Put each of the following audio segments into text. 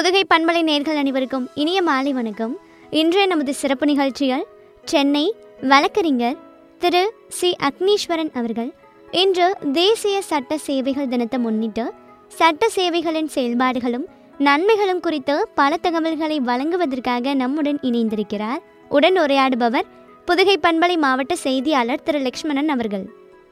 புதுகை பண்பலை நேர்கள் அனைவருக்கும் இனிய மாலை வணக்கம் இன்றைய நமது சிறப்பு நிகழ்ச்சியில் சென்னை வழக்கறிஞர் திரு சி அக்னீஸ்வரன் அவர்கள் இன்று தேசிய சட்ட சேவைகள் தினத்தை முன்னிட்டு சட்ட சேவைகளின் செயல்பாடுகளும் நன்மைகளும் குறித்து பல தகவல்களை வழங்குவதற்காக நம்முடன் இணைந்திருக்கிறார் உடன் உரையாடுபவர் புதுகை பண்பலை மாவட்ட செய்தியாளர் திரு லக்ஷ்மணன் அவர்கள்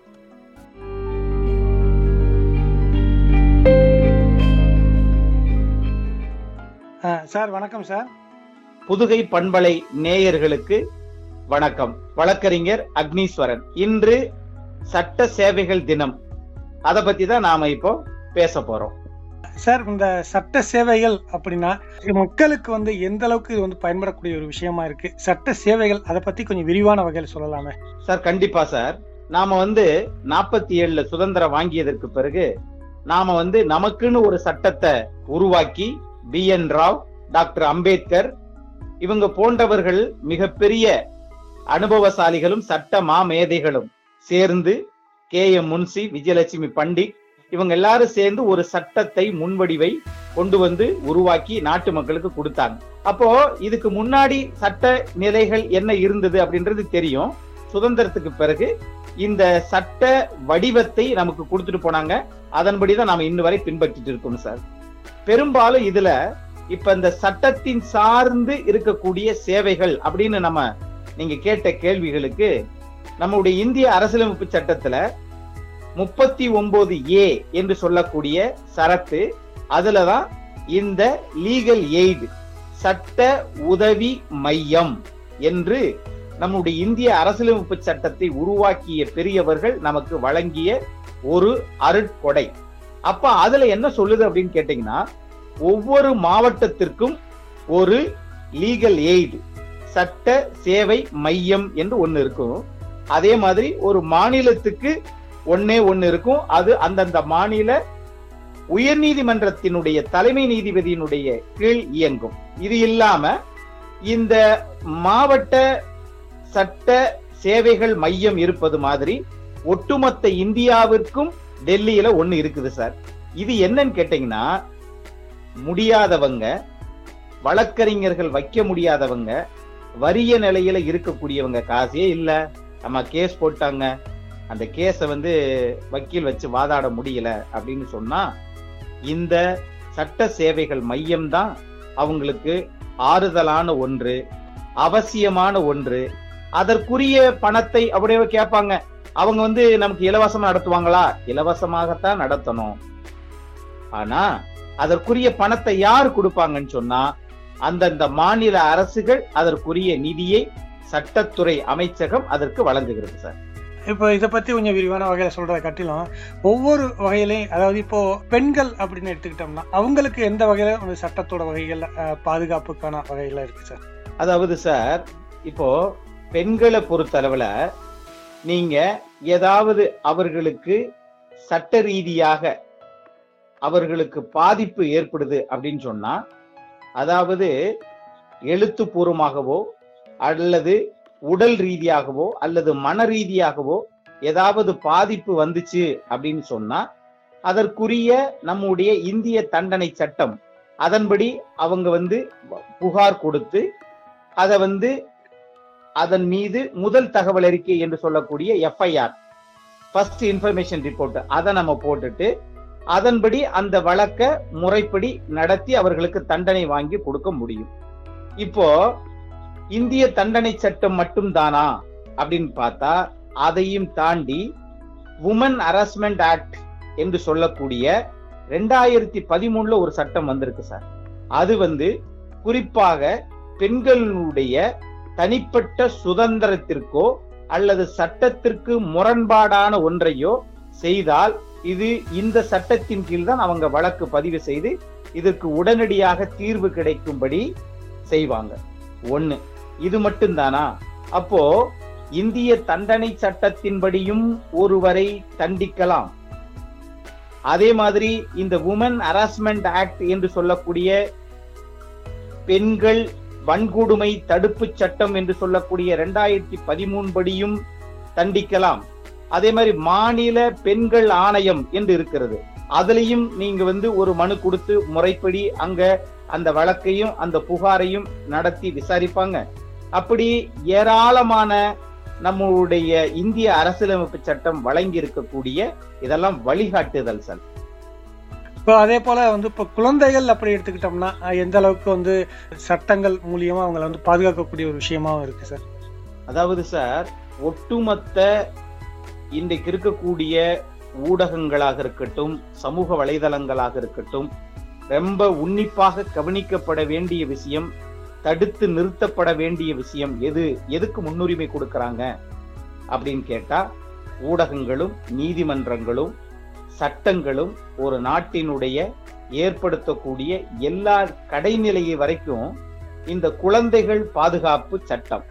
ஆ, சார் வணக்கம் சார் புதுகை பண்பலை நேயர்களுக்கு வணக்கம் வழக்கறிஞர் அக்னீஸ்வரன் இன்று சட்ட சேவைகள் தினம் அத பத்தி தான் நாம இப்போ பேச போறோம் சார் இந்த சட்ட சேவைகள் அப்படின்னா இது மக்களுக்கு வந்து எந்த அளவுக்கு இது வந்து பயன்படக்கூடிய ஒரு விஷயமா இருக்கு சட்ட சேவைகள் அதை பத்தி கொஞ்சம் விரிவான வகையில் சொல்லலாமே சார் கண்டிப்பா சார் நாம வந்து நாற்பத்தி ஏழுல சுதந்திரம் வாங்கியதற்கு பிறகு நாம வந்து நமக்குன்னு ஒரு சட்டத்தை உருவாக்கி B N Rao doctor Ambedkar இவங்க போன்றவர்கள் மிகப்பெரிய அனுபவசாலிகளும் சட்ட மாமேதைகளும் சேர்ந்து கே எம் முன்சி விஜயலட்சுமி பண்டிட் இவங்க எல்லாரும் சேர்ந்து ஒரு சட்டத்தை முன்வடிவை கொண்டு வந்து உருவாக்கி நாட்டு மக்களுக்கு கொடுத்தாங்க அப்போ இதுக்கு முன்னாடி சட்ட நிலைகள் என்ன இருந்தது அப்படின்றது தெரியும் சுதந்திரத்துக்கு பிறகு இந்த சட்ட வடிவத்தை நமக்கு கொடுத்துட்டு போனாங்க அதன்படிதான் நாம இன்ன வரை பின்பற்றிட்டு இருக்கோம் சார் பெரும்பாலும் இதுல இப்ப இந்த சட்டத்தின் சார்ந்து இருக்கக்கூடிய சேவைகள் அப்படின்னு நம்ம நீங்க கேட்ட கேள்விகளுக்கு நம்முடைய இந்திய அரசியலமைப்பு சட்டத்துல முப்பத்தி ஒன்பது ஏ என்று சொல்லக்கூடிய சரத்து அதுலதான் இந்த லீகல் எய்டு சட்ட உதவி மையம் என்று நம்முடைய இந்திய அரசியலமைப்பு சட்டத்தை உருவாக்கிய பெரியவர்கள் நமக்கு வழங்கிய ஒரு அருட்கொடை அப்ப அதுல என்ன சொல்லுது அப்படின்னு கேட்டீங்கன்னா ஒவ்வொரு மாவட்டத்திற்கும் ஒரு லீகல் எய்டு சட்ட சேவை மையம் என்று ஒன்னு இருக்கும் அதே மாதிரி ஒரு மாநிலத்துக்கு ஒன்னே ஒன்னு இருக்கும் அது அந்தந்த மாநில உயர்நீதிமன்றத்தினுடைய தலைமை நீதிபதியினுடைய கீழ் இயங்கும் இது இல்லாம இந்த மாவட்ட சட்ட சேவைகள் மையம் இருப்பது மாதிரி ஒட்டுமொத்த இந்தியாவிற்கும் டெல்லியில ஒண்ணு இருக்குது சார் இது என்னன்னு கேட்டீங்கன்னா முடியாதவங்க வழக்கறிஞர்கள் வைக்க முடியாதவங்க வறிய நிலையில இருக்கக்கூடியவங்க காசே இல்ல நம்ம கேஸ் போட்டாங்க அந்த கேஸை வந்து வக்கீல் வச்சு வாதாட முடியல அப்படின்னு சொன்னா இந்த சட்ட சேவைகள் மையம் தான் அவங்களுக்கு ஆறுதலான ஒன்று அவசியமான ஒன்று அதற்குரிய பணத்தை அப்படியே கேட்பாங்க அவங்க வந்து நமக்கு இலவசமா நடத்துவாங்களா இலவசமாகத்தான் நடத்தணும் ஆனா அதற்குரிய பணத்தை யார் கொடுப்பாங்கன்னு சொன்னா அந்தந்த மாநில அரசுகள் அதற்குரிய நிதியை சட்டத்துறை அமைச்சகம் அதற்கு வழங்குகிறது சார் இப்போ இதை பத்தி கொஞ்சம் விரிவான வகையில சொல்றதை காட்டிலும் ஒவ்வொரு வகையிலையும் அதாவது இப்போ பெண்கள் அப்படின்னு எடுத்துக்கிட்டோம்னா அவங்களுக்கு எந்த வகையில ஒரு சட்டத்தோட வகைகள் அஹ், பாதுகாப்புக்கான வகையில இருக்கு சார் அதாவது சார் இப்போ பெண்களை பொறுத்தளவுல நீங்க ஏதாவது அவர்களுக்கு சட்ட ரீதியாக அவர்களுக்கு பாதிப்பு ஏற்படுது அப்படின்னு சொன்னா அதாவது எழுத்துப்பூர்வமாகவோ அல்லது உடல் ரீதியாகவோ அல்லது மன ரீதியாகவோ ஏதாவது பாதிப்பு வந்துச்சு அப்படின்னு சொன்னா அதற்குரிய நம்முடைய இந்திய தண்டனை சட்டம் அதன்படி அவங்க வந்து புகார் கொடுத்து அதை வந்து அதன் மீது முதல் தகவல் அறிக்கை என்று சொல்லக்கூடிய எஃப்ஐஆர் ஃபர்ஸ்ட் இன்ஃபர்மேஷன் ரிப்போர்ட் அதை நம்ம போட்டுட்டு அதன்படி அந்த வழக்க முறைப்படி நடத்தி அவர்களுக்கு தண்டனை வாங்கி கொடுக்க முடியும் இப்போ இந்திய தண்டனை சட்டம் மட்டும் தானா அப்படின்னு பார்த்தா அதையும் தாண்டி உமன் ஹராஸ்மெண்ட் ஆக்ட் என்று சொல்லக்கூடிய ரெண்டாயிரத்தி பதிமூணுல ஒரு சட்டம் வந்திருக்கு சார் அது வந்து குறிப்பாக பெண்களுடைய தனிப்பட்ட சுதந்திரத்திற்கோ அல்லது சட்டத்திற்கு முரண்பாடான ஒன்றையோ செய்தால் இது இந்த சட்டத்தின் கீழ் தான் அவங்க வழக்கு பதிவு செய்து இதற்கு உடனடியாக தீர்வு கிடைக்கும்படி செய்வாங்க ஒண்ணு இது மட்டும்தானா அப்போ இந்திய தண்டனை சட்டத்தின்படியும் ஒருவரை தண்டிக்கலாம் அதே மாதிரி இந்த உமன் ஹராஸ்மெண்ட் ஆக்ட் என்று சொல்லக்கூடிய பெண்கள் வன்கொடுமை தடுப்பு சட்டம் என்று சொல்லக்கூடிய இரண்டாயிரத்தி பதிமூணு படியும் தண்டிக்கலாம் அதே மாதிரி மாநில பெண்கள் ஆணையம் என்று இருக்கிறது அதுலயும் நீங்க வந்து ஒரு மனு கொடுத்து முறைப்படி அங்க அந்த வழக்கையும் அந்த புகாரையும் நடத்தி விசாரிப்பாங்க அப்படி ஏராளமான நம்மளுடைய இந்திய அரசியலமைப்பு சட்டம் வழங்கி இருக்கக்கூடிய இதெல்லாம் வழிகாட்டுதல் சார் இப்போ அதே போல வந்து இப்போ குழந்தைகள் அப்படி எடுத்துக்கிட்டோம்னா அஹ், எந்த அளவுக்கு வந்து சட்டங்கள் மூலியமா அவங்களை வந்து பாதுகாக்கக்கூடிய ஒரு விஷயமாவும் இருக்கு சார் அதாவது சார் ஒட்டுமொத்த இன்றைக்கு இருக்கக்கூடிய ஊடகங்களாக இருக்கட்டும் சமூக வலைதளங்களாக இருக்கட்டும் ரொம்ப உன்னிப்பாக கவனிக்கப்பட வேண்டிய விஷயம் தடுத்து நிறுத்தப்பட வேண்டிய விஷயம் எது எதுக்கு முன்னுரிமை கொடுக்கறாங்க அப்படின்னு கேட்டா ஊடகங்களும் நீதிமன்றங்களும் சட்டங்களும் ஒரு நாட்டினுடைய ஏற்படுத்தக்கூடிய எல்லா கடைநிலையை வரைக்கும் இந்த குழந்தைகள் பாதுகாப்பு சட்டம்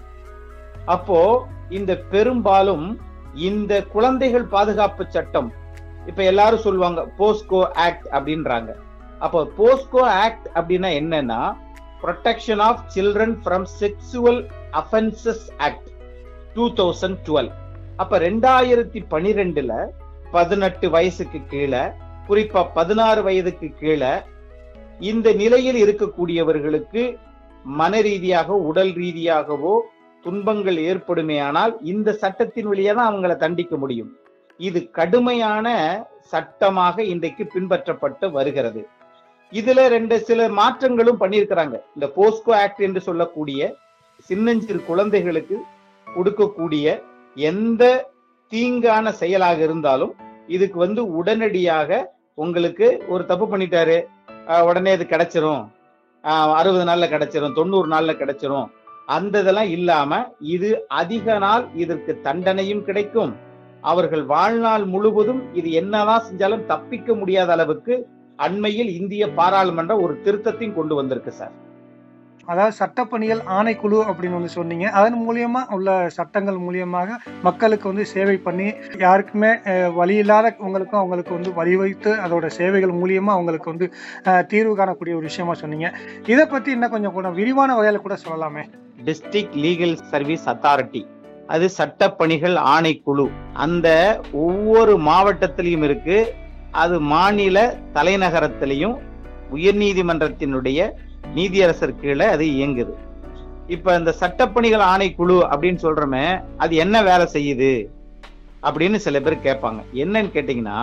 அப்போ இந்த பெரும்பாலும் இந்த குழந்தைகள் பாதுகாப்பு சட்டம் இப்ப எல்லாரும் சொல்லுவாங்க போஸ்கோ ஆக்ட் அப்படின்றாங்க அப்போ போஸ்கோ ஆக்ட் அப்படின்னா என்னன்னா protection of children from sexual offences act two thousand twelve அப்ப ரெண்டாயிரத்தி பனிரெண்டுல பதினெட்டு வயசுக்கு கீழே குறிப்பா பதினாறு வயதுக்கு கீழே இந்த நிலையில் இருக்கக்கூடியவர்களுக்கு மன ரீதியாக உடல் ரீதியாகவோ துன்பங்கள் ஏற்படுமேயானால் இந்த சட்டத்தின் வழியா தான் அவங்கள தண்டிக்க முடியும் இது கடுமையான சட்டமாக இன்றைக்கு பின்பற்றப்பட்டு வருகிறது இதுல ரெண்டு சில மாற்றங்களும் பண்ணியிருக்கிறாங்க இந்த போஸ்கோ ஆக்ட் என்று சொல்லக்கூடிய சின்னஞ்சிறு குழந்தைகளுக்கு கொடுக்கக்கூடிய எந்த தீங்கான செயலாக இருந்தாலும் இதுக்கு வந்து உடனடியாக உங்களுக்கு ஒரு தப்பு பண்ணிட்டாரு ஆஹ் உடனே இது கிடைச்சிரும் ஆஹ் அறுபது நாள்ல கிடைச்சிரும் தொண்ணூறு நாள்ல கிடைச்சிரும் அந்த இதெல்லாம் இல்லாம இது அதிக நாள் இதற்கு தண்டனையும் கிடைக்கும் அவர்கள் வாழ்நாள் முழுவதும் இது என்னதான் செஞ்சாலும் தப்பிக்க முடியாத அளவுக்கு அண்மையில் இந்திய பாராளுமன்றம் ஒரு திருத்தத்தையும் கொண்டு வந்திருக்கு சார் அதாவது சட்டப்பணிகள் ஆணைக்குழு அப்படின்னு வந்து சொன்னீங்க அதன் மூலியமா உள்ள சட்டங்கள் மூலியமாக மக்களுக்கு வந்து சேவை பண்ணி யாருக்குமே அஹ், வழி இல்லாதவங்களுக்கும் அவங்களுக்கு வந்து வழிவைத்து அதோட சேவைகள் மூலியமா அவங்களுக்கு வந்து அஹ், தீர்வு காணக்கூடிய ஒரு விஷயமா சொன்னீங்க இதை பத்தி இன்னும் கொஞ்சம் கூட விரிவான வகையில கூட சொல்லலாமே டிஸ்ட்ரிக்ட் லீகல் சர்வீஸ் அத்தாரிட்டி அது சட்டப்பணிகள் ஆணைக்குழு அந்த ஒவ்வொரு மாவட்டத்திலையும் இருக்கு அது மாநில தலைநகரத்திலையும் உயர்நீதிமன்றத்தினுடைய நீதியரசர் கீழே அது இயங்குது இப்ப இந்த சட்டப்பணிகள் ஆணைக்குழு அப்படின்னு சொல்றோமே அது என்ன வேலை செய்யுது அப்படின்னு சில பேர் கேட்பாங்க என்னன்னு கேட்டீங்கன்னா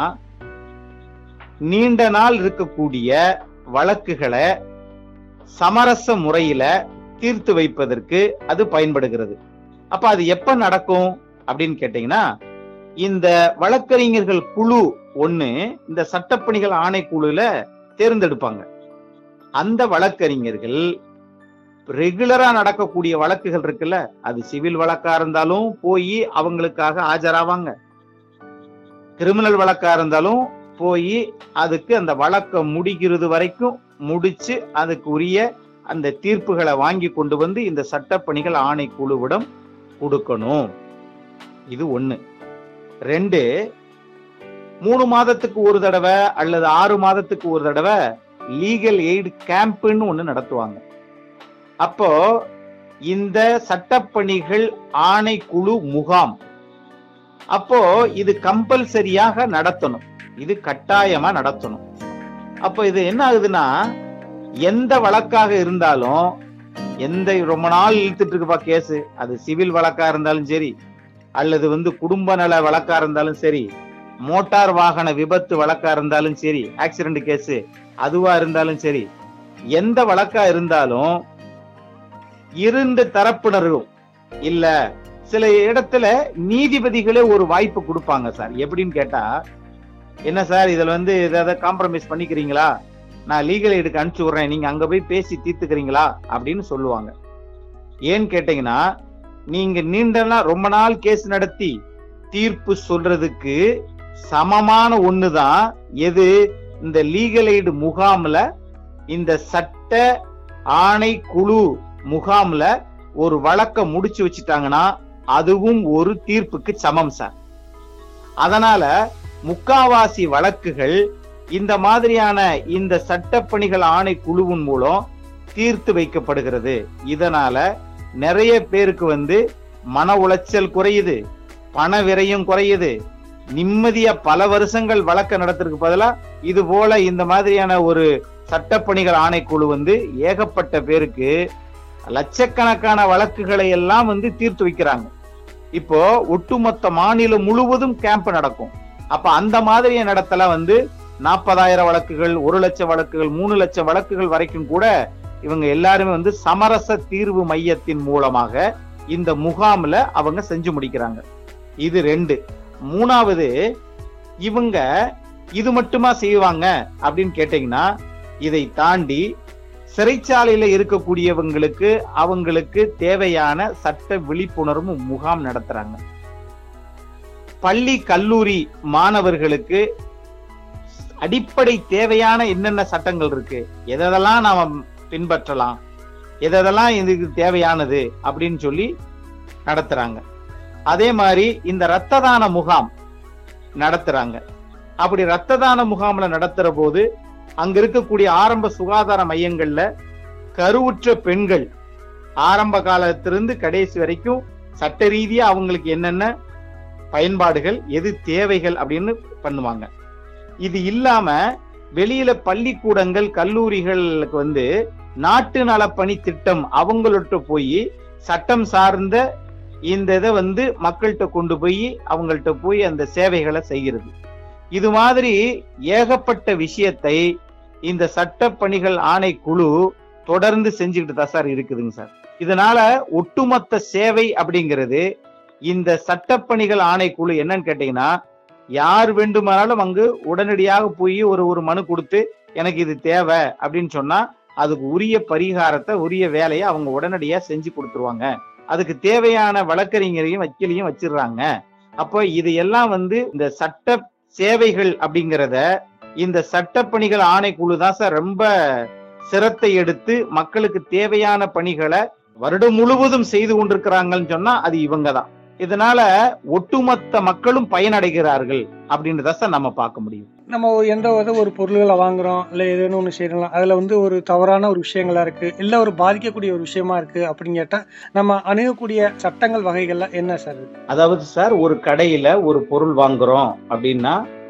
நீண்ட நாள் இருக்கக்கூடிய வழக்குகளை சமரச முறையில தீர்த்து வைப்பதற்கு அது பயன்படுகிறது அப்ப அது எப்ப நடக்கும் அப்படின்னு கேட்டீங்கன்னா இந்த வழக்கறிஞர்கள் குழு ஒண்ணு இந்த சட்டப்பணிகள் ஆணைக்குழுல தேர்ந்தெடுப்பாங்க அந்த வழக்கறிஞர்கள் ரெகுலரா நடக்கக்கூடிய வழக்குகள் இருக்குல்ல அது சிவில் வழக்கா இருந்தாலும் போய் அவங்களுக்காக ஆஜராவாங்க கிரிமினல் வழக்கா இருந்தாலும் போய் அதுக்கு அந்த வழக்க முடிக்கிறது வரைக்கும் முடிச்சு அதுக்கு உரிய அந்த தீர்ப்புகளை வாங்கி கொண்டு வந்து இந்த சட்டப்பணிகள் ஆணைக்குழுவிடம் கொடுக்கணும் இது ஒண்ணு ரெண்டு மூணு மாதத்துக்கு ஒரு தடவை அல்லது ஆறு மாதத்துக்கு ஒரு தடவை லீகல் எய்டு கேம்ப்னு ஒண்ணு நடத்துவாங்க அப்போ இந்த சட்டப்பணிகள் ஆணைக்குழு முகாம் அப்போ இது கம்பல்சரியாக நடத்தணும் இது கட்டாயமா நடத்தணும் அப்போ இது என்ன ஆகுதுன்னா எந்த வழக்காக இருந்தாலும் எந்த ரொம்ப நாள் இழுத்துட்டு இருக்குப்பா கேஸ் அது சிவில் வழக்கா இருந்தாலும் சரி அல்லது வந்து குடும்ப நல வழக்கா இருந்தாலும் சரி மோட்டார் வாகன விபத்து வழக்கா இருந்தாலும் சரி ஆக்சிடென்ட் கேஸ் அதுவா இருந்தாலும் சரி எந்த வழக்கா இருந்தாலும் இரண்டு தரப்பினரும் இல்ல சில இடத்துல நீதிபதிகளே ஒரு வாய்ப்பு கொடுப்பாங்க சார் எப்படின்னு கேட்டா என்ன சார் இதுல வந்து ஏதாவது காம்ப்ரமைஸ் பண்ணிக்கிறீங்களா நான் லீகல் எய்டுக்கு அனுப்பிச்சு விடுறேன் நீங்க அங்க போய் பேசி தீர்த்துக்கிறீங்களா அப்படின்னு சொல்லுவாங்க ஏன்னு கேட்டீங்கன்னா நீங்க நீண்ட நாள் ரொம்ப நாள் கேஸ் நடத்தி தீர்ப்பு சொல்றதுக்கு சமமான ஒண்ணுதான் எது இந்த லீகல் எய்டு முகாம்ல இந்த சட்ட ஆணை குழு முகாம்ல ஒரு வழக்க முடிச்சு வச்சுட்டாங்கன்னா அதுவும் ஒரு தீர்ப்புக்கு சமம் சார் அதனால முக்காவாசி வழக்குகள் இந்த மாதிரியான இந்த சட்டப்பணிகள் ஆணை குழுவின் மூலம் தீர்த்து வைக்கப்படுகிறது இதனால நிறைய பேருக்கு வந்து மன உளைச்சல் குறையுது பண விரயம் குறையுது நிம்மதியா பல வருஷங்கள் வழக்க நடத்துறதுக்கு பதிலா இது போல இந்த மாதிரியான ஒரு சட்டப்பணிகள் ஆணைக்குழு வந்து ஏகப்பட்ட பேருக்கு லட்சக்கணக்கான வழக்குகளை எல்லாம் வந்து தீர்த்து வைக்கிறாங்க இப்போ ஒட்டுமொத்த மாநிலம் முழுவதும் கேம்ப் நடக்கும் அப்ப அந்த மாதிரி நடத்தல வந்து நாற்பதாயிரம் வழக்குகள் ஒரு லட்சம் வழக்குகள் மூணு லட்சம் வழக்குகள் வரைக்கும் கூட இவங்க எல்லாருமே வந்து சமரச தீர்வு மையத்தின் மூலமாக இந்த முகாம்ல அவங்க செஞ்சு முடிக்கிறாங்க இது ரெண்டு மூணாவது இவங்க இது மட்டுமா செய்வாங்க அப்படின்னு கேட்டீங்கன்னா இதை தாண்டி சிறைச்சாலையில இருக்கக்கூடியவங்களுக்கு அவங்களுக்கு தேவையான சட்ட விழிப்புணர்வு முகாம் நடத்துறாங்க பள்ளி கல்லூரி மாணவர்களுக்கு அடிப்படை தேவையான என்னென்ன சட்டங்கள் இருக்கு எதெல்லாம் நாம பின்பற்றலாம் எதெல்லாம் இதுக்கு தேவையானது அப்படின்னு சொல்லி நடத்துறாங்க அதே மாதிரி இந்த ரத்த தான முகாம் நடத்துறாங்க அப்படி ரத்த தான முகாம்ல நடத்துற போது அங்க இருக்கக்கூடிய ஆரம்ப சுகாதார மையங்கள்ல கருவுற்ற பெண்கள் ஆரம்ப காலத்திலிருந்து கடைசி வரைக்கும் சட்ட ரீதியா அவங்களுக்கு என்னென்ன பயன்பாடுகள் எது தேவைகள் அப்படின்னு பண்ணுவாங்க இது இல்லாம வெளியில பள்ளிக்கூடங்கள் கல்லூரிகளுக்கு வந்து நாட்டு நலப்பணி திட்டம் அவங்கள்ட்ட போய் சட்டம் சார்ந்த இந்த இதை வந்து மக்கள்கிட்ட கொண்டு போய் அவங்கள்ட்ட போய் அந்த சேவைகளை செய்கிறது இது மாதிரி ஏகப்பட்ட விஷயத்தை இந்த சட்ட பணிகள் ஆணைக்குழு தொடர்ந்து செஞ்சுக்கிட்டு தான் சார் இருக்குதுங்க சார் இதனால ஒட்டுமொத்த சேவை அப்படிங்கிறது இந்த சட்டப்பணிகள் ஆணைக்குழு என்னன்னு கேட்டீங்கன்னா யார் வேண்டுமானாலும் அங்கு உடனடியாக போய் ஒரு ஒரு மனு கொடுத்து எனக்கு இது தேவை அப்படின்னு சொன்னா அதுக்கு உரிய பரிகாரத்தை உரிய வேலையை அவங்க உடனடியா செஞ்சு கொடுத்துருவாங்க அதுக்கு தேவையான வழக்கறிஞரையும் வக்கீலையும் வச்சிடுறாங்க அப்போ இது எல்லாம் வந்து இந்த சட்ட சேவைகள் அப்படிங்கிறத இந்த சட்டப்பணிகள் ஆணைக்குழு தான் சார் ரொம்ப சிரத்தை எடுத்து மக்களுக்கு தேவையான பணிகளை வருடம் முழுவதும் செய்து கொண்டிருக்கிறாங்கன்னு சொன்னா அது இவங்க தான் இதனால ஒட்டுமொத்த மக்களும் பயனடைகிறார்கள் அப்படின்றத சார் நம்ம பார்க்க முடியும் நம்ம எந்த ஒரு ஒரு பொருள்களை வாங்குறோம் இல்லை ஏதேனும் ஒன்று செய்யலாம் அதில் வந்து ஒரு தவறான ஒரு விஷயங்களா இருக்கு இல்லை ஒரு பாதிக்கக்கூடிய ஒரு விஷயமா இருக்கு அப்படின்னு கேட்டா நம்ம அணுகக்கூடிய சட்டங்கள் வகைகள்ல என்ன சார் இருக்கு? அதாவது சார் ஒரு கடையில ஒரு பொருள் வாங்குறோம் அப்படின்னா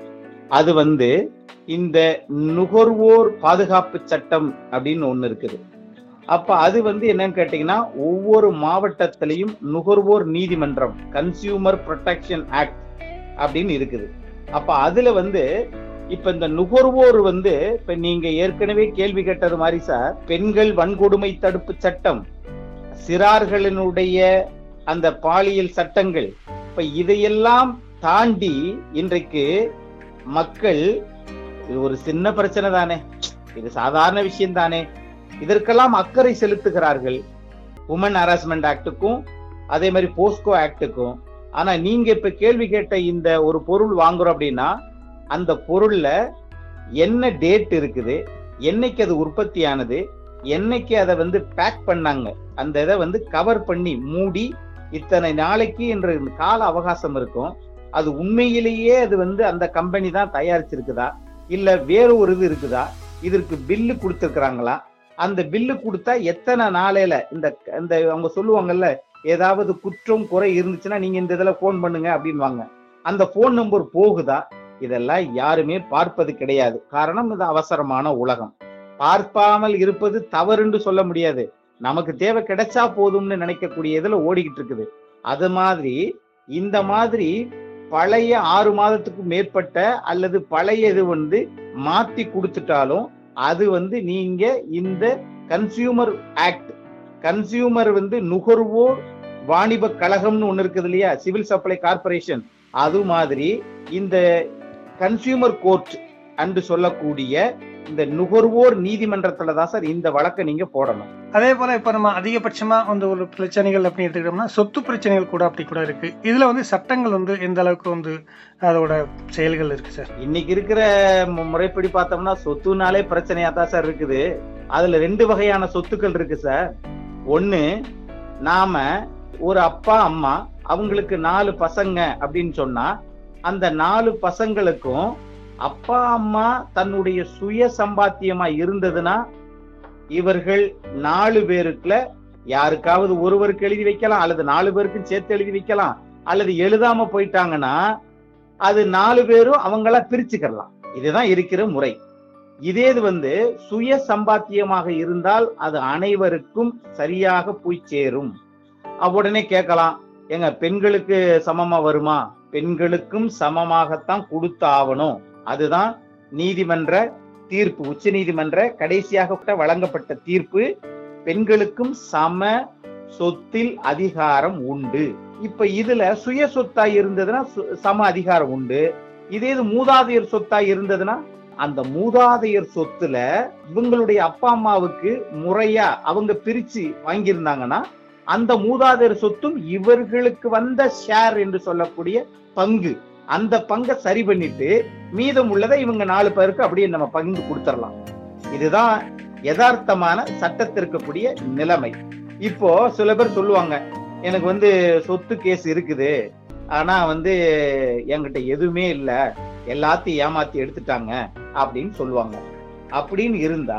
அது வந்து இந்த நுகர்வோர் பாதுகாப்பு சட்டம் அப்படின்னு ஒண்ணு இருக்குது அப்ப அது வந்து என்னன்னு கேட்டீங்கன்னா ஒவ்வொரு மாவட்டத்திலையும் நுகர்வோர் நீதிமன்றம் கன்சியூமர் ப்ரொடெக்ஷன் ஆக்ட் அப்படின்னு இருக்குது அப்ப அதுல வந்து இப்ப இந்த நுகர்வோர் வந்து இப்ப நீங்க ஏற்கனவே கேள்வி கேட்டது மாதிரி சார் பெண்கள் வன்கொடுமை தடுப்பு சட்டம் சிறார்களினுடைய அந்த பாலியல் சட்டங்கள் இப்ப இதையெல்லாம் தாண்டி இன்றைக்கு மக்கள் இது ஒரு சின்ன பிரச்சனை தானே இது சாதாரண விஷயம் தானே இதற்கெல்லாம் அக்கறை செலுத்துகிறார்கள் உமன் ஹராஸ்மெண்ட் ஆக்டுக்கும் அதே மாதிரி போஸ்கோ ஆக்டுக்கும் ஆனா நீங்க இப்ப கேள்வி கேட்ட இந்த ஒரு பொருள் வாங்குறோம் அப்படின்னா அந்த பொருள்ல என்ன டேட் இருக்குது என்னைக்கு அது உற்பத்தி ஆனது என்னைக்கு அதை வந்து பேக் பண்ணாங்க அந்த இதை வந்து கவர் பண்ணி மூடி இத்தனை நாளைக்கு என்ற கால அவகாசம் இருக்கும் அது உண்மையிலேயே அது வந்து அந்த கம்பெனி தான் தயாரிச்சிருக்குதா இல்ல வேற ஒரு இது இருக்குதா இதற்கு பில்லு கொடுத்துருக்காங்களா அந்த பில்லு கொடுத்தா எத்தனை நாளையில இந்த இந்த அவங்க சொல்லுவாங்கல்ல ஏதாவது குற்றம் குறை இருந்துச்சுன்னா நீங்க இந்த இதுல போன் பண்ணுங்க அப்படின்வாங்க அந்த போன் நம்பர் போகுதா இதெல்லாம் யாருமே பார்ப்பது கிடையாது காரணம் இது அவசரமான உலகம் பார்ப்பாமல் இருப்பது தவறுன்னு சொல்ல முடியாது நமக்கு தேவை கிடைச்சா போதும்னு நினைக்கக்கூடிய இதுல ஓடிக்கிட்டு இருக்குது அது மாதிரி இந்த மாதிரி பழைய ஆறு மாதத்துக்கு மேற்பட்ட அல்லது பழைய இது வந்து மாத்தி கொடுத்துட்டாலும் அது வந்து நீங்க இந்த கன்சியூமர் ஆக்ட் கன்சியூமர் வந்து நுகர்வோர் வாணிப கழகம்னு ஒண்ணு இருக்குது இல்லையா சிவில் சப்ளை கார்பரேஷன் அது மாதிரி இந்த கன்சியூமர் கோர்ட் அன்று சொல்லக்கூடிய இந்த நுகர்வோர் நீதிமன்றத்துல தான் சார் இந்த வழக்கை நீங்க போடணும் அதே போல இப்ப நம்ம அதிகபட்சமா வந்து ஒரு பிரச்சனைகள் அப்படின்னு எடுத்துக்கிட்டோம்னா சொத்து பிரச்சனைகள் கூட அப்படி கூட இருக்கு இதுல வந்து சட்டங்கள் வந்து எந்த அளவுக்கு வந்து அதோட செயல்கள் இருக்கு சார் இன்னைக்கு இருக்கிற மு- முறைப்படி பார்த்தோம்னா சொத்துனாலே பிரச்சனையா தான் சார் இருக்குது அதுல ரெண்டு வகையான சொத்துக்கள் இருக்கு சார் ஒண்ணு நாம ஒரு அப்பா அம்மா அவங்களுக்கு நாலு பசங்க அப்படின்னு சொன்னா அந்த நாலு பசங்களுக்கும் அப்பா அம்மா தன்னுடைய சுய சம்பாத்தியமா இருந்ததுன்னா இவர்கள் நாலு பேருக்குல யாருக்காவது ஒருவருக்கு எழுதி வைக்கலாம் அல்லது நாலு பேருக்கும் சேர்த்து எழுதி வைக்கலாம் அல்லது எழுதாம போயிட்டாங்கன்னா அது நாலு பேரும் அவங்கள பிரிச்சுக்கலாம் இதுதான் இருக்கிற முறை இதே இது வந்து சுய சம்பாத்தியமாக இருந்தால் அது அனைவருக்கும் சரியாக போய் சேரும் அப்ப உடனே கேட்கலாம் ஏங்க பெண்களுக்கு சமமா வருமா பெண்களுக்கும் சமமாகத்தான் கொடுத்து ஆகணும் அதுதான் நீதிமன்ற தீர்ப்பு உச்ச நீதிமன்ற கடைசியாக வழங்கப்பட்ட தீர்ப்பு பெண்களுக்கும் சம சொத்தில் அதிகாரம் உண்டு இப்ப இதுல சுய சொத்தா இருந்ததுன்னா சு- சம அதிகாரம் உண்டு இதே இது மூதாதையர் சொத்தா இருந்ததுன்னா அந்த மூதாதையர் சொத்துல இவங்களுடைய அப்பா அம்மாவுக்கு முறையா அவங்க பிரிச்சு வாங்கியிருந்தாங்கன்னா அந்த மூதாதையர் சொத்தும் இவர்களுக்கு வந்த ஷேர் என்று சொல்லக்கூடிய பங்கு அந்த பங்கை சரி பண்ணிட்டு மீதம் உள்ளதை இவங்க நாலு பேருக்கு அப்படியே நம்ம பங்கு கொடுத்துடலாம் இதுதான் யதார்த்தமான சட்டத்தில் இருக்கக்கூடிய நிலைமை இப்போ சில பேர் சொல்லுவாங்க எனக்கு வந்து சொத்து கேஸ் இருக்குது ஆனா வந்து என்கிட்ட எதுவுமே இல்ல எல்லாத்தையும் ஏமாத்தி எடுத்துட்டாங்க அப்படின்னு சொல்லுவாங்க அப்படின்னு இருந்தா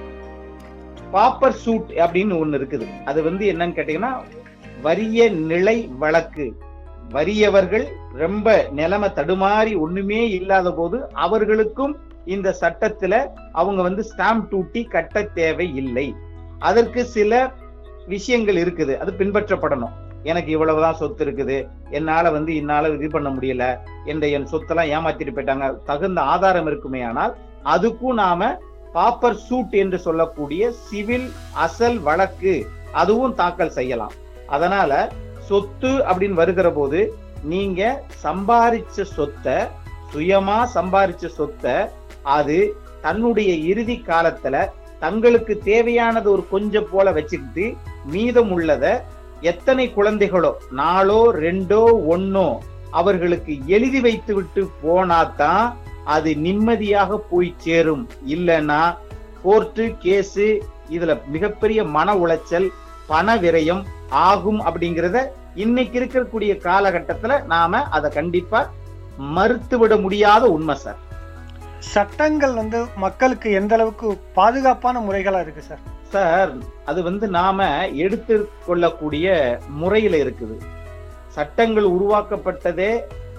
பாப்பர் சூட் அப்படின்னு ஒண்ணு இருக்குது அது வந்து என்னன்னு கேட்டீங்கன்னா வறிய நிலை வழக்கு வறியவர்கள் ரொம்ப நிலைமை தடுமாறி ஒண்ணுமே இல்லாத போது அவர்களுக்கும் இந்த சட்டத்துல அவங்க வந்து ஸ்டாம்ப் டூட்டி கட்ட தேவை இல்லை அதற்கு சில விஷயங்கள் இருக்குது அது பின்பற்றப்படணும் எனக்கு இவ்வளவுதான் சொத்து இருக்குது என்னால வந்து இன்னால இது பண்ண முடியல என்ற என் சொத்தெல்லாம் ஏமாத்திட்டு போயிட்டாங்க தகுந்த ஆதாரம் இருக்குமே ஆனால் அதுக்கும் நாம பாப்பர் சூட் என்று சொல்லக்கூடிய சிவில் அசல் வழக்கு அதுவும் தாக்கல் செய்யலாம் அதனால சொத்து அப்படின்னு வருகிற போது நீங்க சம்பாரிச்ச சொத்தை சுயமா சம்பாரிச்ச சொத்தை அது தன்னுடைய இறுதி காலத்துல தங்களுக்கு தேவையானது ஒரு கொஞ்சம் போல வச்சுக்கிட்டு மீதம் உள்ளத எத்தனை குழந்தைகளோ நாலோ ரெண்டோ ஒன்னோ அவர்களுக்கு எழுதி வைத்து விட்டு போனாதான் அது நிம்மதியாக போய் சேரும் இல்லைன்னா கோர்ட்டு கேஸு இதுல மிகப்பெரிய மன உளைச்சல் பண விரயம் ஆகும் அப்படிங்கிறத இன்னைக்கு இருக்கக்கூடிய காலகட்டத்துல நாம அதை கண்டிப்பா மறுத்து விட முடியாத உண்மை சார் சட்டங்கள் வந்து மக்களுக்கு எந்த அளவுக்கு பாதுகாப்பான முறைகளா இருக்கு சார் சார் அது வந்து நாம எடுத்து கொள்ளக்கூடிய முறையில இருக்குது சட்டங்கள் உருவாக்கப்பட்டதே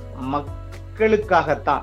மக்களுக்காகத்தான்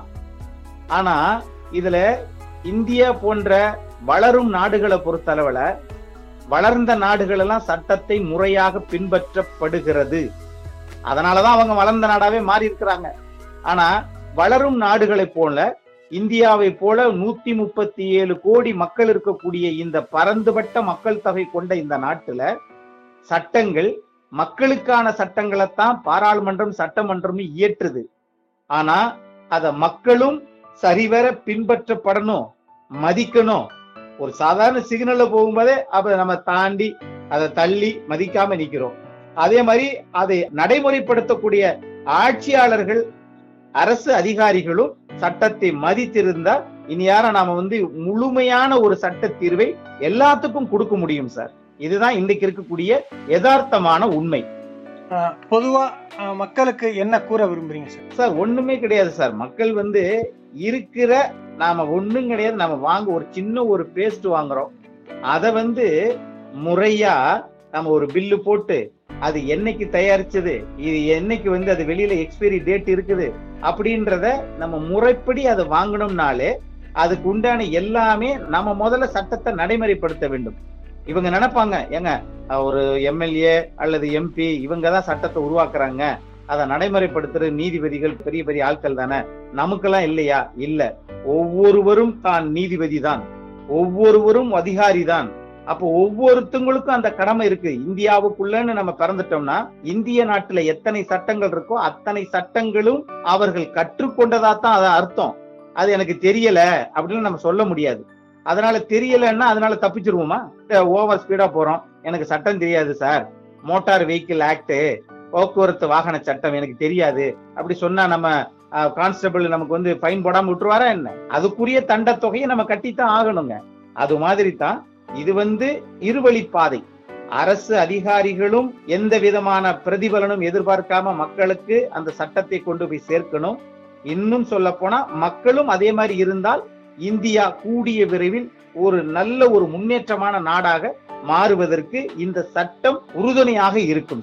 ஆனா இதுல இந்தியா போன்ற வளரும் நாடுகளை பொறுத்தளவுல வளர்ந்த நாடுகள் எல்லாம் சட்டத்தை முறையாக பின்பற்றப்படுகிறது அதனாலதான் அவங்க வளர்ந்த நாடாவே மாறி இருக்கிறாங்க ஆனா வளரும் நாடுகளை போல இந்தியாவை போல நூத்தி முப்பத்தி ஏழு கோடி மக்கள் இருக்கக்கூடிய இந்த பரந்துபட்ட மக்கள் தொகை கொண்ட இந்த நாட்டுல சட்டங்கள் மக்களுக்கான சட்டங்களைத்தான் பாராளுமன்றம் சட்டமன்றம் இயற்றுது ஆனா அத மக்களும் சரிவர பின்பற்றப்படணும் மதிக்கணும் ஒரு சாதாரண சிக்னல்ல போகும்போதே அப்ப நம்ம தாண்டி அதை தள்ளி மதிக்காம நிக்கிறோம் அதே மாதிரி அதை நடைமுறைப்படுத்தக்கூடிய ஆட்சியாளர்கள் அரசு அதிகாரிகளும் சட்டத்தை மதித்திருந்தா இனி யாரும் நாம வந்து முழுமையான ஒரு சட்ட தீர்வை எல்லாத்துக்கும் கொடுக்க முடியும் சார் இதுதான் இன்றைக்கு இருக்கக்கூடிய யதார்த்தமான உண்மை அஹ், பொதுவா அஹ், மக்களுக்கு என்ன கூற விரும்புறீங்க சார் சார் ஒண்ணுமே கிடையாது சார் மக்கள் வந்து இருக்கிற நாம ஒண்ணும் கிடையாது நாம வாங்க ஒரு சின்ன ஒரு பேஸ்ட் வாங்குறோம் அத வந்து முறையா நம்ம ஒரு பில்லு போட்டு அது என்னைக்கு தயாரிச்சது இது என்னைக்கு வந்து அது வெளியில எக்ஸ்பைரி டேட் இருக்குது அப்படின்றத நம்ம முறைப்படி அதை வாங்கணும்னாலே அதுக்கு உண்டான எல்லாமே நம்ம முதல்ல சட்டத்தை நடைமுறைப்படுத்த வேண்டும் இவங்க நினைப்பாங்க ஏங்க அஹ் ஒரு எம்எல்ஏ அல்லது எம்பி இவங்க தான் சட்டத்தை உருவாக்குறாங்க அதை நடைமுறைப்படுத்துற நீதிபதிகள் பெரிய பெரிய ஆட்கள் தானே நமக்கெல்லாம் இல்லையா இல்ல ஒவ்வொருவரும் தான் நீதிபதி தான் ஒவ்வொருவரும் அதிகாரி தான் அப்போ ஒவ்வொருத்தங்களுக்கும் அந்த கடமை இருக்கு இந்தியாவுக்குள்ளன்னு நம்ம பிறந்துட்டோம்னா இந்திய நாட்டுல எத்தனை சட்டங்கள் இருக்கோ அத்தனை சட்டங்களும் அவர்கள் கற்றுக்கொண்டதா தான் அது அர்த்தம் அது எனக்கு தெரியல அப்படின்னு நம்ம சொல்ல முடியாது அதனால தெரியலன்னா அதனால தப்பிச்சிருவோமா ஓவர் ஸ்பீடா போறோம் எனக்கு சட்டம் தெரியாது சார் மோட்டார் வெஹிக்கிள் ஆக்ட் போக்குவரத்து வாகன சட்டம் எனக்கு தெரியாது அப்படி சொன்னா நம்ம கான்ஸ்டபிள் நமக்கு வந்து ஃபைன் போடாம விட்டுருவாரா என்ன அதுக்குரிய தண்ட தொகையை நம்ம கட்டித்தான் ஆகணுங்க அது மாதிரி தான் இது வந்து இருவழி பாதை அரசு அதிகாரிகளும் எந்த விதமான பிரதிபலனும் எதிர்பார்க்காம மக்களுக்கு அந்த சட்டத்தை கொண்டு போய் சேர்க்கணும் இன்னும் சொல்ல போனா மக்களும் அதே மாதிரி இருந்தால் இந்தியா கூடிய விரைவில் ஒரு நல்ல ஒரு முன்னேற்றமான நாடாக மாறுவதற்கு இந்த சட்டம் உறுதுணையாக இருக்கும் சார்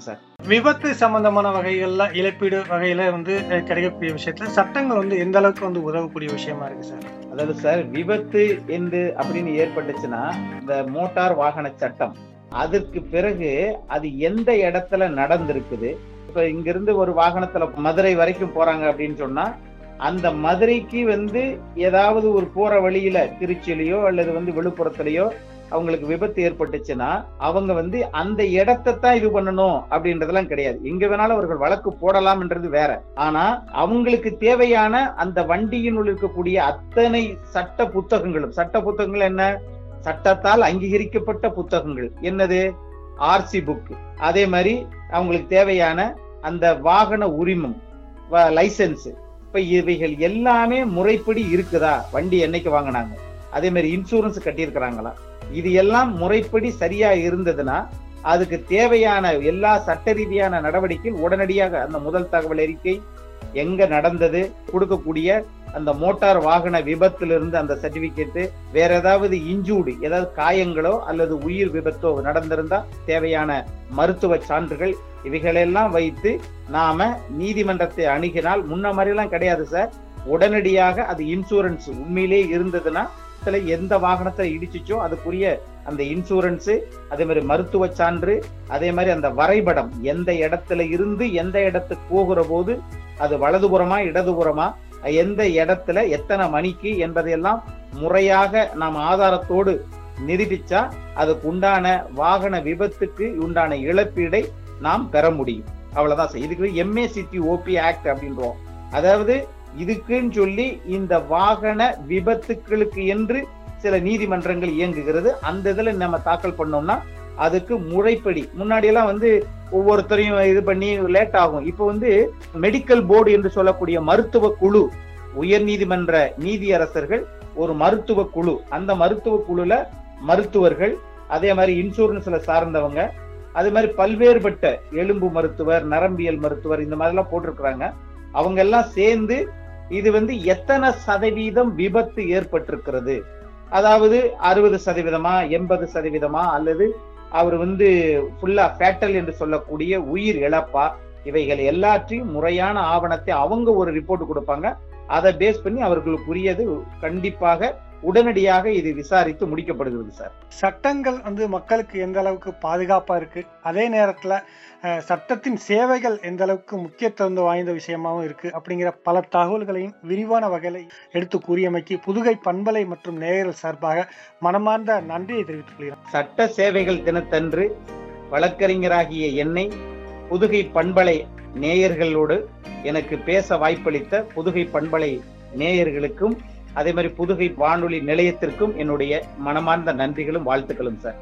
விபத்து சம்பந்தமான வகைகள்ல இழப்பீடு வகையில வந்து அஹ், கிடைக்கக்கூடிய விஷயத்துல சட்டங்கள் வந்து எந்த அளவுக்கு வந்து உதவக்கூடிய விஷயமா இருக்கு சார் அதாவது சார் விபத்து என்று அப்படின்னு ஏற்பட்டுச்சுன்னா இந்த மோட்டார் வாகன சட்டம் அதற்கு பிறகு அது எந்த இடத்துல நடந்திருக்குது இப்ப இங்கிருந்து ஒரு வாகனத்துல மதுரை வரைக்கும் போறாங்க அப்படின்னு சொன்னா அந்த மதுரைக்கு வந்து ஏதாவது ஒரு போற வழியில திருச்சியிலயோ அல்லது வந்து விழுப்புரத்துலயோ அவங்களுக்கு விபத்து ஏற்பட்டுச்சுன்னா அவங்க வந்து அந்த இடத்தை தான் இது பண்ணணும் அப்படின்றதெல்லாம் கிடையாது எங்க வேணாலும் அவர்கள் வழக்கு போடலாம்ன்றது வேற ஆனா அவங்களுக்கு தேவையான அந்த வண்டியினுள் இருக்கக்கூடிய அத்தனை சட்ட புத்தகங்களும் சட்ட புத்தகங்கள் என்ன சட்டத்தால் அங்கீகரிக்கப்பட்ட புத்தகங்கள் என்னது ஆர்சி புக் அதே மாதிரி அவங்களுக்கு தேவையான அந்த வாகன உரிமம் லைசன்ஸ் இப்ப இவைகள் எல்லாமே முறைப்படி இருக்குதா வண்டி என்னைக்கு வாங்கினாங்க அதே மாதிரி இன்சூரன்ஸ் கட்டியிருக்கிறாங்களா இது எல்லாம் முறைப்படி சரியா இருந்ததுன்னா அதுக்கு தேவையான எல்லா சட்ட ரீதியான நடவடிக்கை உடனடியாக அந்த முதல் தகவல் அறிக்கை எங்க நடந்தது கொடுக்கக்கூடிய அந்த மோட்டார் வாகன விபத்திலிருந்து அந்த சர்டிபிகேட் வேற ஏதாவது இன்ஜூர்டு ஏதாவது காயங்களோ அல்லது உயிர் விபத்தோ நடந்திருந்தா தேவையான மருத்துவ சான்றுகள் இவைகளெல்லாம் வைத்து நாம நீதிமன்றத்தை அணுகினால் முன்ன மாதிரிலாம் கிடையாது சார் உடனடியாக அது இன்சூரன்ஸ் உண்மையிலே இருந்ததுன்னா இடத்துல எந்த வாகனத்தை இடிச்சிச்சோ அதுக்குரிய அந்த இன்சூரன்ஸ் அதே மாதிரி மருத்துவ சான்று அதே மாதிரி அந்த வரைபடம் எந்த இடத்துல இருந்து எந்த இடத்துக்கு போகிற போது அது வலதுபுறமா இடதுபுறமா எந்த இடத்துல எத்தனை மணிக்கு என்பதையெல்லாம் முறையாக நாம் ஆதாரத்தோடு நிரூபிச்சா அதுக்கு உண்டான வாகன விபத்துக்கு உண்டான இழப்பீடை நாம் பெற முடியும் அவ்வளவுதான் சார் இதுக்கு எம்ஏசிடி ஓபி ஆக்ட் அப்படின்றோம் அதாவது இதுக்குன்னு சொல்லி இந்த வாகன விபத்துக்களுக்கு என்று சில நீதிமன்றங்கள் இயங்குகிறது அந்த இதுல நம்ம தாக்கல் பண்ணோம்னா அதுக்கு முறைப்படி முன்னாடி எல்லாம் வந்து ஒவ்வொருத்தரையும் இது பண்ணி லேட் ஆகும் இப்போ வந்து மெடிக்கல் போர்டு என்று சொல்லக்கூடிய மருத்துவ குழு உயர் நீதிமன்ற நீதியரசர்கள் ஒரு மருத்துவ குழு அந்த மருத்துவ குழுல மருத்துவர்கள் அதே மாதிரி இன்சூரன்ஸ்ல சார்ந்தவங்க அதே மாதிரி பல்வேறுபட்ட எலும்பு மருத்துவர் நரம்பியல் மருத்துவர் இந்த மாதிரி எல்லாம் போட்டிருக்கிறாங்க அவங்க எல்லாம் சேர்ந்து இது வந்து எத்தனை சதவீதம் விபத்து ஏற்பட்டிருக்கிறது அதாவது அறுபது சதவீதமா எண்பது சதவீதமா அல்லது அவர் வந்து ஃபுல்லா ஃபேட்டல் என்று சொல்லக்கூடிய உயிர் இழப்பா இவைகள் எல்லாத்தையும் முறையான ஆவணத்தை அவங்க ஒரு ரிப்போர்ட் கொடுப்பாங்க அதை பேஸ் பண்ணி அவர்களுக்குரியது கண்டிப்பாக உடனடியாக இது விசாரித்து முடிக்கப்படுகிறது சார் சட்டங்கள் வந்து மக்களுக்கு எந்த அளவுக்கு பாதுகாப்பா இருக்கு அதே நேரத்துல அஹ், சட்டத்தின் சேவைகள் எந்த அளவுக்கு முக்கியத்துவம் வாய்ந்த விஷயமாவும் இருக்கு அப்படிங்கிற பல தகவல்களையும் விரிவான வகையில எடுத்து கூறியமைக்கு புதுகை பண்பலை மற்றும் நேயர்கள் சார்பாக மனமார்ந்த நன்றியை தெரிவித்துக் கொள்கிறேன் சட்ட சேவைகள் தினத்தன்று வழக்கறிஞராகிய என்னை புதுகை பண்பலை நேயர்களோடு எனக்கு பேச வாய்ப்பளித்த புதுகை பண்பலை நேயர்களுக்கும் அதே மாதிரி புதுகை வானொலி நிலையத்திற்கும் என்னுடைய மனமார்ந்த நன்றிகளும் வாழ்த்துக்களும் சார்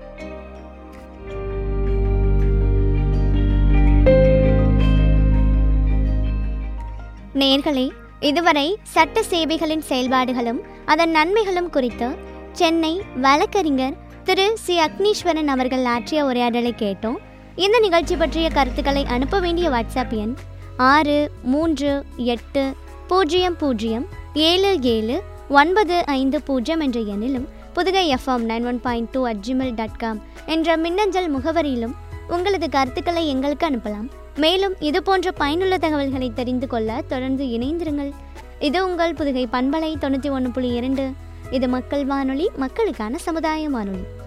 நேர்களே இதுவரை சட்ட சேவைகளின் செயல்பாடுகளும் அதன் நன்மைகளும் குறித்து சென்னை வழக்கறிஞர் திரு சி அக்னீஸ்வரன் அவர்கள் ஆற்றிய உரையாடலை கேட்டோம் இந்த நிகழ்ச்சி பற்றிய கருத்துக்களை அனுப்ப வேண்டிய வாட்ஸ்அப் எண் ஆறு மூன்று எட்டு பூஜ்ஜியம் பூஜ்ஜியம் ஏழு ஏழு ஒன்பது ஐந்து பூஜ்ஜியம் என்ற எண்ணிலும் Pudugai FM nine one point two at Gmail dot com என்ற மின்னஞ்சல் முகவரியிலும் உங்களது கருத்துக்களை எங்களுக்கு அனுப்பலாம் மேலும் இது போன்ற பயனுள்ள தகவல்களை தெரிந்து கொள்ள தொடர்ந்து இணைந்திருங்கள் இது உங்கள் புதுகை பண்பலை தொண்ணூற்றி ஒன்று புள்ளி இரண்டு இது மக்கள் வானொலி மக்களுக்கான சமுதாய வானொலி